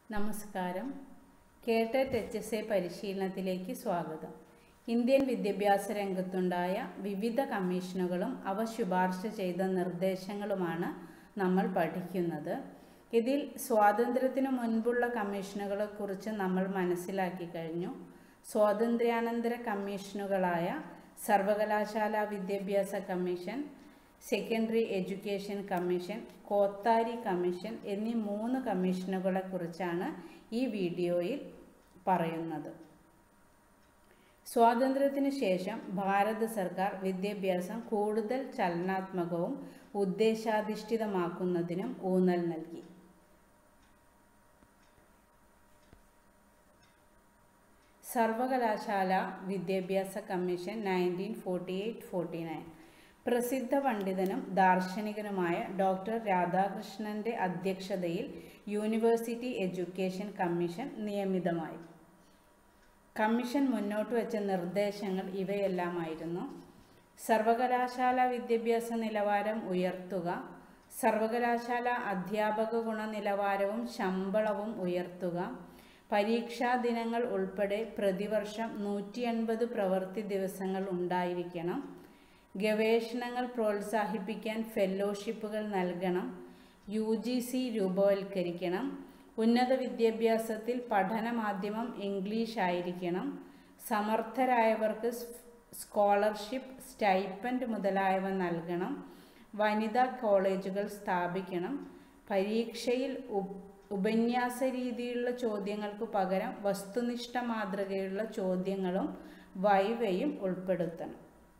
നമസ്കാരം കേട്ടറ്റ് H S A പരിശീലനത്തിലേക്ക് സ്വാഗതം ഇന്ത്യൻ വിദ്യാഭ്യാസ രംഗത്തുണ്ടായ വിവിധ കമ്മീഷനുകളും അവ ശുപാർശ ചെയ്ത നിർദ്ദേശങ്ങളുമാണ് നമ്മൾ പഠിക്കുന്നത് ഇതിൽ സ്വാതന്ത്ര്യത്തിനു മുൻപുള്ള കമ്മീഷനുകളെക്കുറിച്ച് നമ്മൾ മനസ്സിലാക്കി കഴിഞ്ഞു സ്വാതന്ത്ര്യാനന്തര കമ്മീഷനുകളായ സർവകലാശാല വിദ്യാഭ്യാസ commission secondary education commission Kothari commission എന്നീ മൂന്ന് കമ്മീഷനുകളെ കുറിച്ചാണ് ഈ വീഡിയോയിൽ പറയുന്നത് സ്വാതന്ത്ര്യത്തിന് ശേഷം ഭാരത സർക്കാർ വിദ്യാഭ്യാസം കൂടുതൽ ചലനാത്മകവും ഉദ്ദേശാധിഷ്ഠിതമാക്കുന്നതിനും ഊന്നൽ നൽകി സർവകലാശാല വിദ്യാഭ്യാസ commission nineteen forty eight forty nine പ്രസിദ്ധ പണ്ഡിതനും ദാർശനികനുമായ ഡോക്ടർ രാധാകൃഷ്ണന്റെ അധ്യക്ഷതയിൽ യൂണിവേഴ്സിറ്റി എഡ്യൂക്കേഷൻ കമ്മീഷൻ നിയമിതമായി കമ്മീഷൻ മുന്നോട്ട് വെച്ച നിർദ്ദേശങ്ങൾ ഇവയെല്ലാമായിരുന്നു സർവകലാശാല വിദ്യാഭ്യാസ നിലവാരം ഉയർത്തുക സർവകലാശാല അധ്യാപക ഗുണനിലവാരവും ശമ്പളവും ഉയർത്തുക പരീക്ഷാ ദിനങ്ങൾ ഉൾപ്പെടെ പ്രതിവർഷം നൂറ്റി എൺപത് പ്രവൃത്തി ദിവസങ്ങൾ ഉണ്ടായിരിക്കണം ഗവേഷണങ്ങൾ പ്രോത്സാഹിപ്പിക്കാൻ ഫെല്ലോഷിപ്പുകൾ നൽകണം യു ജി സി രൂപവൽക്കരിക്കണം ഉന്നത വിദ്യാഭ്യാസത്തിൽ പഠന മാധ്യമം ഇംഗ്ലീഷ് ആയിരിക്കണം സമർത്ഥരായവർക്ക് സ്കോളർഷിപ്പ് സ്റ്റൈപ്പൻഡ് മുതലായവ നൽകണം വനിതാ കോളേജുകൾ സ്ഥാപിക്കണം പരീക്ഷയിൽ ഉപന്യാസ രീതിയിലുള്ള ചോദ്യങ്ങൾക്ക് പകരം വസ്തുനിഷ്ഠ മാതൃകയുള്ള ചോദ്യങ്ങളും വൈവയും ഉൾപ്പെടുത്തണം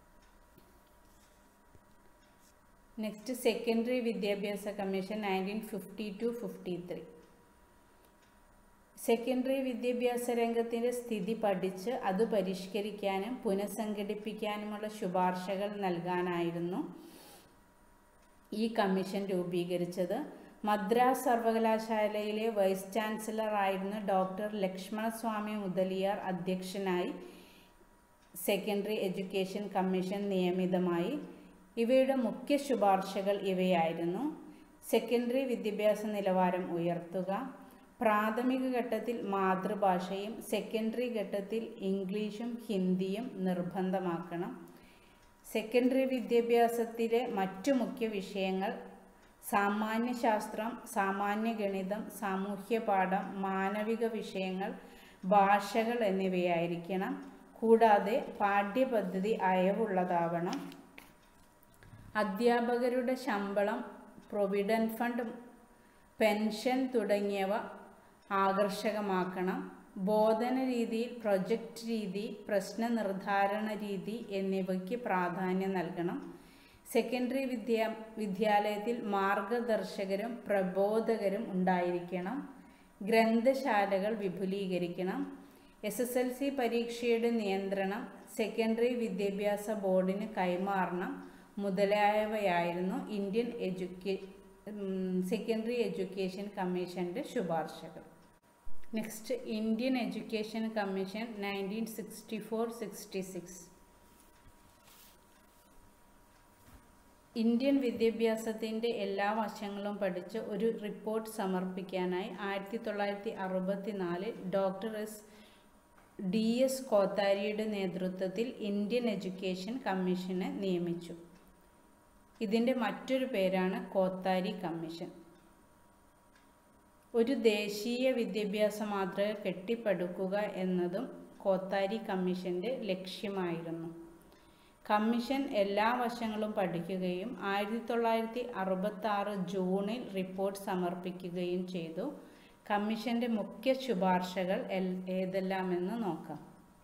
നെക്സ്റ്റ് സെക്കൻഡറി വിദ്യാഭ്യാസ commission nineteen fifty two fifty three secondary വിദ്യാഭ്യാസ രംഗത്തിൻ്റെ സ്ഥിതി പഠിച്ച് അത് പരിഷ്കരിക്കാനും പുനഃസംഘടിപ്പിക്കാനുമുള്ള ശുപാർശകൾ നൽകാനായിരുന്നു ഈ കമ്മീഷൻ രൂപീകരിച്ചത് മദ്രാസ് സർവകലാശാലയിലെ വൈസ് ചാൻസലർ ആയിരുന്ന ഡോക്ടർ ലക്ഷ്മണസ്വാമി മുതലിയാർ അധ്യക്ഷനായി സെക്കൻഡറി എഡ്യൂക്കേഷൻ കമ്മീഷൻ നിയമിതമായി ഇവയുടെ മുഖ്യ ശുപാർശകൾ ഇവയായിരുന്നു സെക്കൻഡറി വിദ്യാഭ്യാസ നിലവാരം ഉയർത്തുക പ്രാഥമിക ഘട്ടത്തിൽ മാതൃഭാഷയും സെക്കൻഡറി ഘട്ടത്തിൽ ഇംഗ്ലീഷും ഹിന്ദിയും നിർബന്ധമാക്കണം സെക്കൻഡറി വിദ്യാഭ്യാസത്തിലെ മറ്റു മുഖ്യ വിഷയങ്ങൾ സാമാന്യശാസ്ത്രം സാമാന്യ ഗണിതം സാമൂഹ്യ പാഠം മാനവിക വിഷയങ്ങൾ ഭാഷകൾ എന്നിവയായിരിക്കണം കൂടാതെ പാഠ്യപദ്ധതി അയവുള്ളതാവണം അധ്യാപകരുടെ ശമ്പളം പ്രൊവിഡൻറ്റ് ഫണ്ട് പെൻഷൻ തുടങ്ങിയവ ആകർഷകമാക്കണം ബോധന രീതിയിൽ പ്രൊജക്റ്റ് രീതി പ്രശ്ന നിർദ്ധാരണ രീതി എന്നിവയ്ക്ക് പ്രാധാന്യം നൽകണം സെക്കൻഡറി വിദ്യാ വിദ്യാലയത്തിൽ മാർഗദർശകരും പ്രബോധകരും ഉണ്ടായിരിക്കണം ഗ്രന്ഥശാലകൾ വിപുലീകരിക്കണം എസ് എസ് എൽ സി പരീക്ഷയുടെ നിയന്ത്രണം സെക്കൻഡറി വിദ്യാഭ്യാസ ബോർഡിന് കൈമാറണം മുതലായവയായിരുന്നു ഇന്ത്യൻ എഡ്യൂക്കേ സെക്കൻഡറി എഡ്യൂക്കേഷൻ കമ്മീഷൻ്റെ ശുപാർശകൾ next Indian education commission nineteen sixty four sixty six Indian വിദ്യാഭ്യാസത്തിൻ്റെ എല്ലാ വശങ്ങളും പഠിച്ച് ഒരു റിപ്പോർട്ട് സമർപ്പിക്കാനായി ആയിരത്തി തൊള്ളായിരത്തി അറുപത്തി നാലിൽ ഡോക്ടർ എസ് ഡി എസ് കോത്താരിയുടെ നേതൃത്വത്തിൽ ഇന്ത്യൻ എഡ്യൂക്കേഷൻ കമ്മീഷനെ നിയമിച്ചു ഇതിൻ്റെ മറ്റൊരു പേരാണ് കോത്താരി കമ്മീഷൻ ഒരു ദേശീയ വിദ്യാഭ്യാസ മാതൃക കെട്ടിപ്പടുക്കുക എന്നതും കോത്താരി കമ്മീഷൻ്റെ ലക്ഷ്യമായിരുന്നു കമ്മീഷൻ എല്ലാ വശങ്ങളും പഠിക്കുകയും ആയിരത്തി തൊള്ളായിരത്തി അറുപത്തി ആറ് ജൂണിൽ റിപ്പോർട്ട് സമർപ്പിക്കുകയും ചെയ്തു കമ്മീഷൻ്റെ മുഖ്യ ശുപാർശകൾ ഏതെല്ലാമെന്ന് നോക്കാം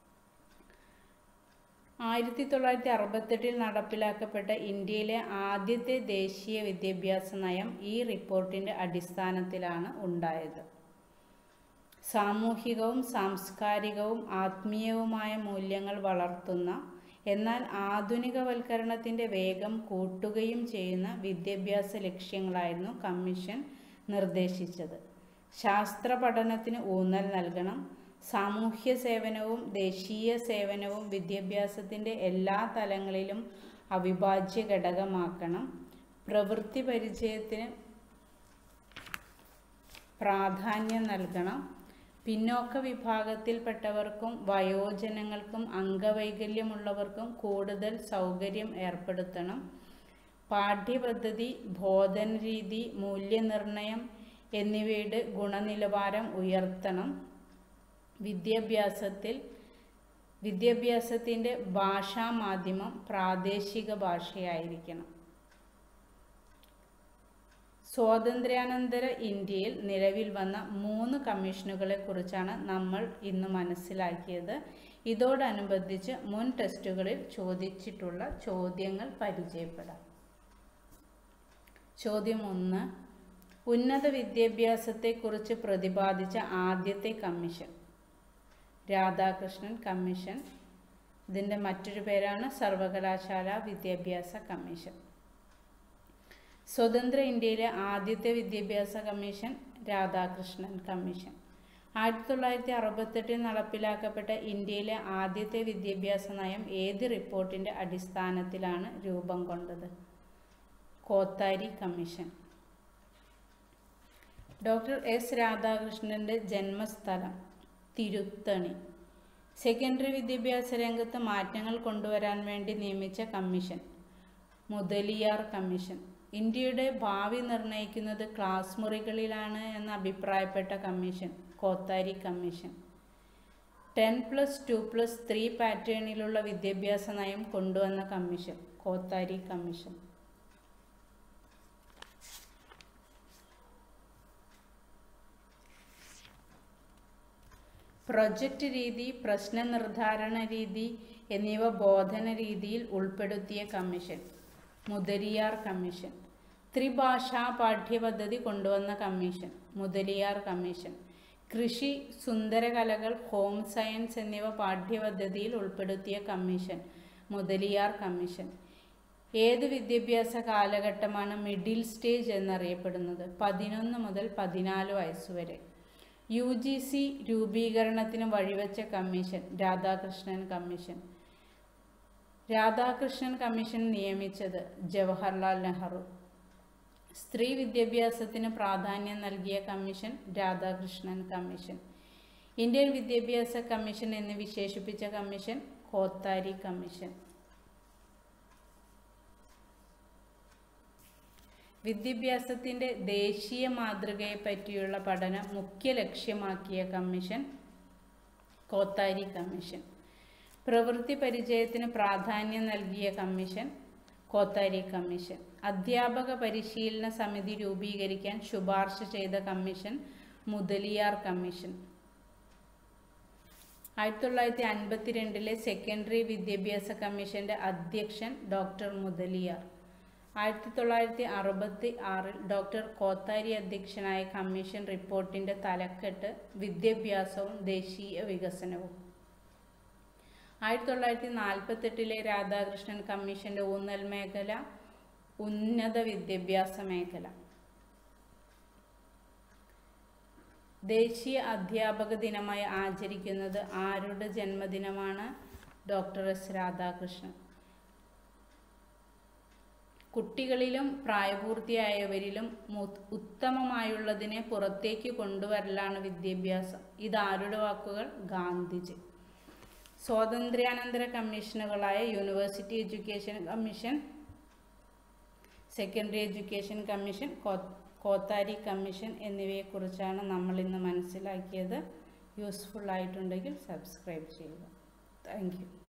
ആയിരത്തി തൊള്ളായിരത്തി അറുപത്തെട്ടിൽ നടപ്പിലാക്കപ്പെട്ട ഇന്ത്യയിലെ ആദ്യത്തെ ദേശീയ വിദ്യാഭ്യാസ നയം ഈ റിപ്പോർട്ടിൻ്റെ അടിസ്ഥാനത്തിലാണ് ഉണ്ടായത് സാമൂഹികവും സാംസ്കാരികവും ആത്മീയവുമായ മൂല്യങ്ങൾ വളർത്തുന്ന എന്നാൽ ആധുനികവൽക്കരണത്തിൻ്റെ വേഗം കൂട്ടുകയും ചെയ്യുന്ന വിദ്യാഭ്യാസ ലക്ഷ്യങ്ങളായിരുന്നു കമ്മീഷൻ നിർദ്ദേശിച്ചത് ശാസ്ത്ര പഠനത്തിന് ഊന്നൽ നൽകണം സാമൂഹ്യ സേവനവും ദേശീയ സേവനവും വിദ്യാഭ്യാസത്തിൻ്റെ എല്ലാ തലങ്ങളിലും അവിഭാജ്യ ഘടകമാക്കണം പ്രവൃത്തി പരിചയത്തിന് പ്രാധാന്യം നൽകണം പിന്നോക്ക വിഭാഗത്തിൽപ്പെട്ടവർക്കും വയോജനങ്ങൾക്കും അംഗവൈകല്യമുള്ളവർക്കും കൂടുതൽ സൗകര്യം ഏർപ്പെടുത്തണം പാഠ്യപദ്ധതി ബോധന രീതി മൂല്യനിർണ്ണയം എന്നിവയുടെ ഗുണനിലവാരം ഉയർത്തണം വിദ്യാഭ്യാസത്തിൽ വിദ്യാഭ്യാസത്തിൻ്റെ ഭാഷാ മാധ്യമം പ്രാദേശിക ഭാഷയായിരിക്കണം സ്വാതന്ത്ര്യാനന്തര ഇന്ത്യയിൽ നിലവിൽ വന്ന മൂന്ന് കമ്മീഷനുകളെ കുറിച്ചാണ് നമ്മൾ ഇന്ന് മനസ്സിലാക്കിയത് ഇതോടനുബന്ധിച്ച് മുൻ ടെസ്റ്റുകളിൽ ചോദിച്ചിട്ടുള്ള ചോദ്യങ്ങൾ പരിചയപ്പെടാം ചോദ്യം ഒന്ന് ഉന്നത വിദ്യാഭ്യാസത്തെക്കുറിച്ച് പ്രതിപാദിച്ച ആദ്യത്തെ കമ്മീഷൻ രാധാകൃഷ്ണൻ കമ്മീഷൻ ഇതിൻ്റെ മറ്റൊരു പേരാണ് സർവകലാശാല വിദ്യാഭ്യാസ കമ്മീഷൻ സ്വതന്ത്ര ഇന്ത്യയിലെ ആദ്യത്തെ വിദ്യാഭ്യാസ കമ്മീഷൻ രാധാകൃഷ്ണൻ കമ്മീഷൻ ആയിരത്തി തൊള്ളായിരത്തി അറുപത്തെട്ടിൽ നടപ്പിലാക്കപ്പെട്ട ഇന്ത്യയിലെ ആദ്യത്തെ വിദ്യാഭ്യാസ നയം ഏത് റിപ്പോർട്ടിൻ്റെ അടിസ്ഥാനത്തിലാണ് രൂപം കൊണ്ടത് കോത്താരി കമ്മീഷൻ ഡോക്ടർ എസ് രാധാകൃഷ്ണൻ്റെ ജന്മസ്ഥലം തിരുത്തണി സെക്കൻഡറി വിദ്യാഭ്യാസ രംഗത്ത് മാറ്റങ്ങൾ കൊണ്ടുവരാൻ വേണ്ടി നിയമിച്ച കമ്മീഷൻ മുതലിയാർ കമ്മീഷൻ ഇന്ത്യയുടെ ഭാവി നിർണ്ണയിക്കുന്നത് ക്ലാസ് മുറികളിലാണ് എന്ന് അഭിപ്രായപ്പെട്ട commission Kothari commission ten plus two plus three പാറ്റേണിലുള്ള വിദ്യാഭ്യാസ നയം കൊണ്ടുവന്ന കമ്മീഷൻ കോത്താരി കമ്മീഷൻ പ്രൊജക്റ്റ് രീതി പ്രശ്ന നിർദ്ധാരണ രീതി എന്നിവ ബോധന രീതിയിൽ ഉൾപ്പെടുത്തിയ കമ്മീഷൻ മുതലിയാർ കമ്മീഷൻ ത്രിഭാഷാ പാഠ്യപദ്ധതി കൊണ്ടുവന്ന കമ്മീഷൻ മുതലിയാർ കമ്മീഷൻ കൃഷി സുന്ദരകലകൾ ഹോം സയൻസ് എന്നിവ പാഠ്യപദ്ധതിയിൽ ഉൾപ്പെടുത്തിയ കമ്മീഷൻ മുതലിയാർ കമ്മീഷൻ ഏത് വിദ്യാഭ്യാസ കാലഘട്ടമാണ് മിഡിൽ സ്റ്റേജ് എന്നറിയപ്പെടുന്നത് പതിനൊന്ന് മുതൽ പതിനാല് വയസ്സുവരെ യു ജി സി രൂപീകരണത്തിന് വഴിവെച്ച commission Radhakrishnan commission Radhakrishnan commission നിയമിച്ചത് ജവഹർലാൽ നെഹ്റു സ്ത്രീ വിദ്യാഭ്യാസത്തിന് പ്രാധാന്യം നൽകിയ കമ്മീഷൻ രാധാകൃഷ്ണൻ കമ്മീഷൻ ഇന്ത്യൻ വിദ്യാഭ്യാസ കമ്മീഷൻ എന്ന് വിശേഷിപ്പിച്ച കമ്മീഷൻ കോത്താരി കമ്മീഷൻ വിദ്യാഭ്യാസത്തിൻ്റെ ദേശീയ മാതൃകയെ പറ്റിയുള്ള പഠനം മുഖ്യ ലക്ഷ്യമാക്കിയ കമ്മീഷൻ കോത്താരി കമ്മീഷൻ പ്രവൃത്തി പരിചയത്തിന് പ്രാധാന്യം നൽകിയ കമ്മീഷൻ കോത്താരി കമ്മീഷൻ അധ്യാപക പരിശീലന സമിതി രൂപീകരിക്കാൻ ശുപാർശ ചെയ്ത കമ്മീഷൻ മുതലിയാർ കമ്മീഷൻ ആയിരത്തി തൊള്ളായിരത്തി അൻപത്തിരണ്ടിലെ സെക്കൻഡറി വിദ്യാഭ്യാസ കമ്മീഷന്റെ അധ്യക്ഷൻ ഡോക്ടർ മുതലിയാർ ആയിരത്തി തൊള്ളായിരത്തി അറുപത്തി ആറിൽ ഡോക്ടർ കോത്താരി അധ്യക്ഷനായ കമ്മീഷൻ റിപ്പോർട്ടിന്റെ തലക്കെട്ട് വിദ്യാഭ്യാസവും ദേശീയ വികസനവും ആയിരത്തി തൊള്ളായിരത്തി നാൽപ്പത്തെട്ടിലെ രാധാകൃഷ്ണൻ കമ്മീഷന്റെ ഊന്നൽ മേഖല ഉന്നത വിദ്യാഭ്യാസ മേഖല ദേശീയ അധ്യാപക ദിനമായി ആചരിക്കുന്നത് ആരുടെ ജന്മദിനമാണ് ഡോക്ടർ എസ് രാധാകൃഷ്ണൻ കുട്ടികളിലും പ്രായപൂർത്തിയായവരിലും മു- ഉത്തമമായുള്ളതിനെ പുറത്തേക്ക് കൊണ്ടുവരലാണ് വിദ്യാഭ്യാസം ഇതാരുടെ വാക്കുകൾ ഗാന്ധിജി സ്വാതന്ത്ര്യാനന്തര കമ്മീഷനുകളായ university education commission secondary education commission Ko- Kothari commission എന്നിവയെക്കുറിച്ചാണ് നമ്മൾ ഇന്ന് മനസ്സിലാക്കിയത് യൂസ്ഫുൾ ആയിട്ടുണ്ടെങ്കിൽ സബ്സ്ക്രൈബ് ചെയ്യുക താങ്ക് യു